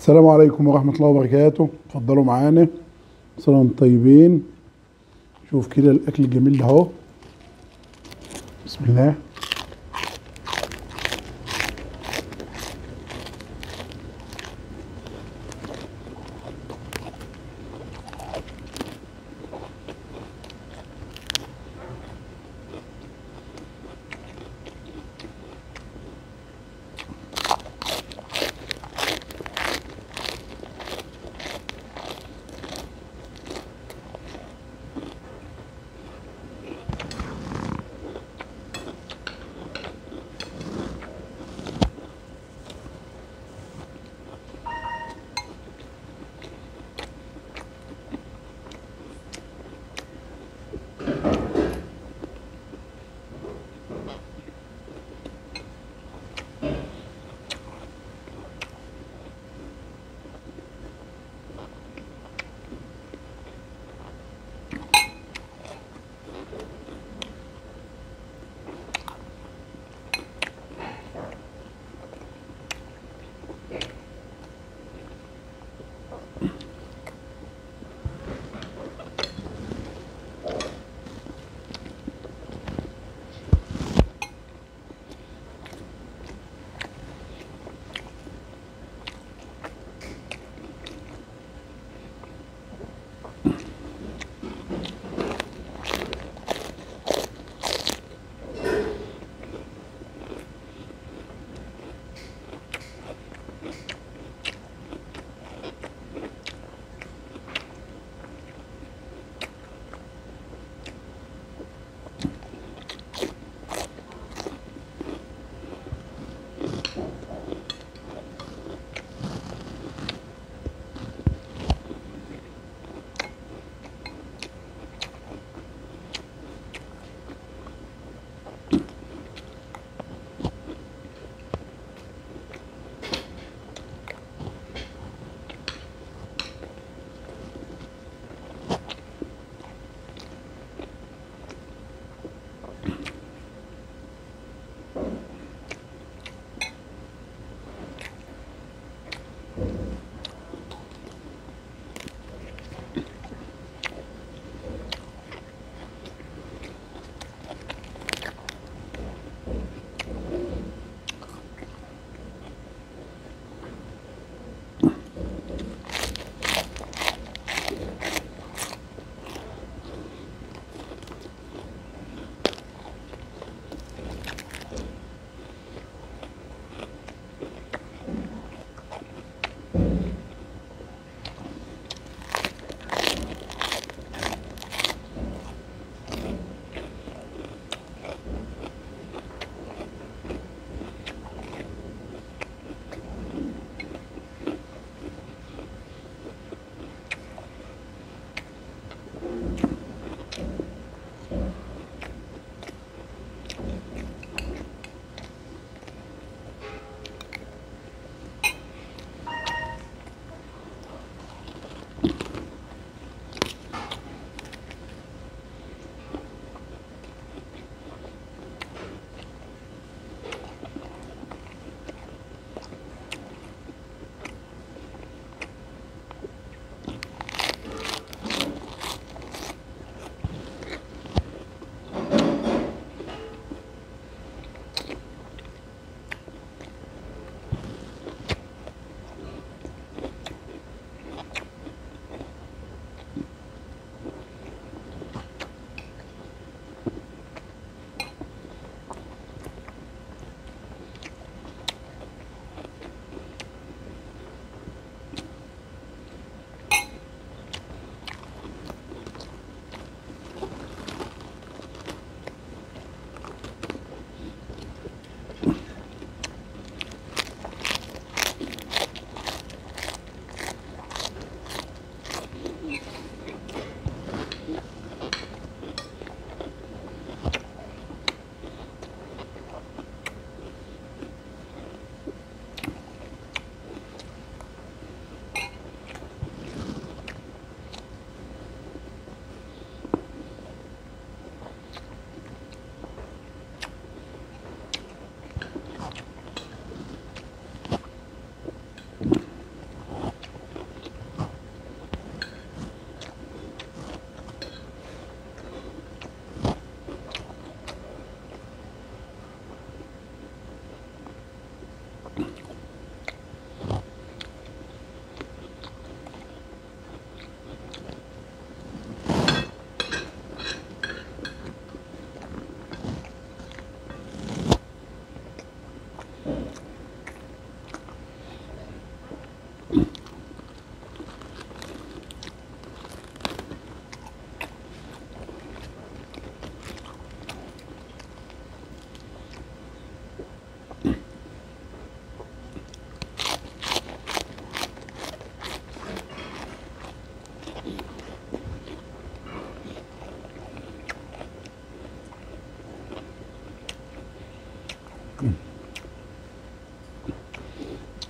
السلام عليكم ورحمة الله وبركاته اتفضلوا معانا صلاة وانتم طيبين شوف كده الأكل الجميل ده اهو بسم الله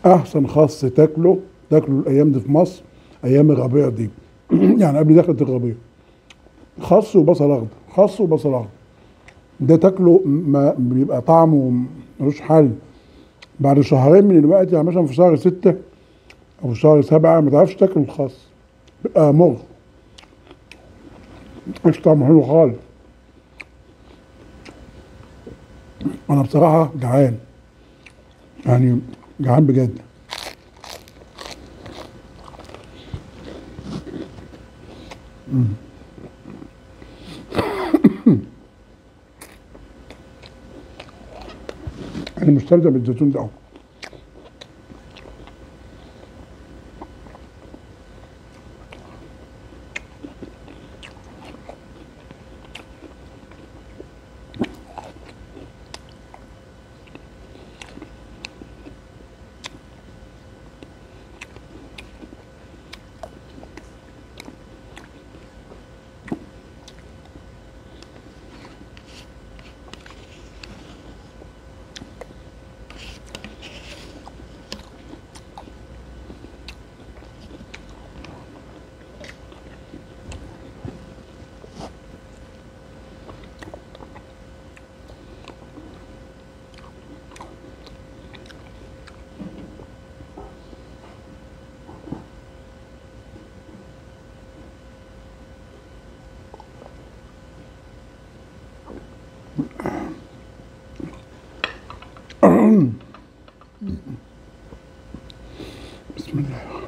احسن خس تاكله تاكله الايام دي في مصر ايام الربيع دي يعني قبل دخلة الربيع خس وبصل اخضر خس وبصل اخضر ده تاكله ما بيبقى طعمه ملوش حل بعد شهرين من الوقت يعني مثلا في شهر ستة او في شهر سبعة ما تعرفش تاكل الخس بيبقى مر مش طعمه حلو خالص انا بصراحة جعان يعني جعان بجد مم. انا مستمتع بالزيتون ده أوي. بسم الله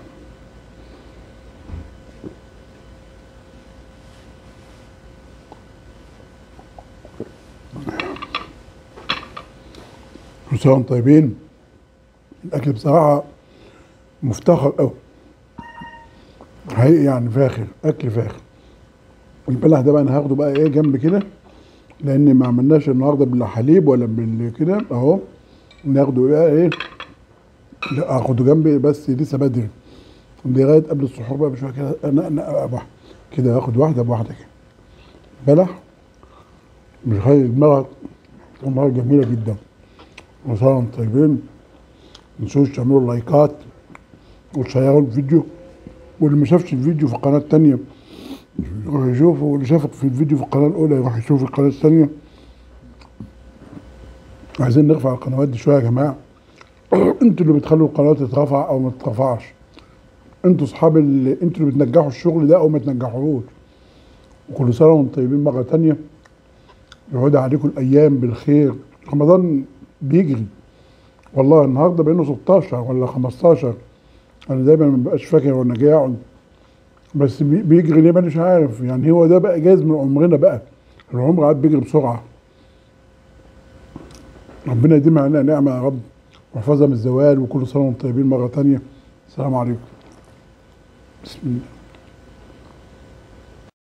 كل سنة وانتم طيبين الأكل بصراحة مفتخر أوي حقيقي يعني فاخر أكل فاخر البلح ده بقى أنا هاخده بقى إيه جنب كده لأن ما عملناش النهاردة بالحليب ولا بالكده أهو ناخده بقى إيه لا اخده جنبي بس لسه بدري لغايه قبل السحور بقى بشويه كده انا انا واحده كده اخد واحده بواحده كده بلح مش هاي دماغك دماغ جميله جدا وصار وانتم طيبين ما تنسوش تعملوا لايكات وتشيروا الفيديو واللي ما شافش الفيديو في القناه الثانيه يروح يشوفه واللي شافك في الفيديو في القناه الاولى يروح يشوف القناه الثانيه عايزين نرفع القنوات دي شويه يا جماعه انتوا اللي بتخلوا القناه تترفع او ما تترفعش انتوا اصحاب اللي انتوا اللي بتنجحوا الشغل ده او ما تنجحوهوش وكل سنه وانتم طيبين مره تانية يعود عليكم الايام بالخير رمضان بيجري والله النهارده بقينا 16 ولا 15 انا دايما ما ببقاش فاكر وانا جاي اقعد بس بي- بيجري ليه مانيش عارف يعني هو ده بقى جايز من عمرنا بقى العمر قاعد بيجري بسرعه ربنا يديم علينا نعمه يا رب واحفظها من الزوال وكل سنه وانتم طيبين مره تانية السلام عليكم بسم الله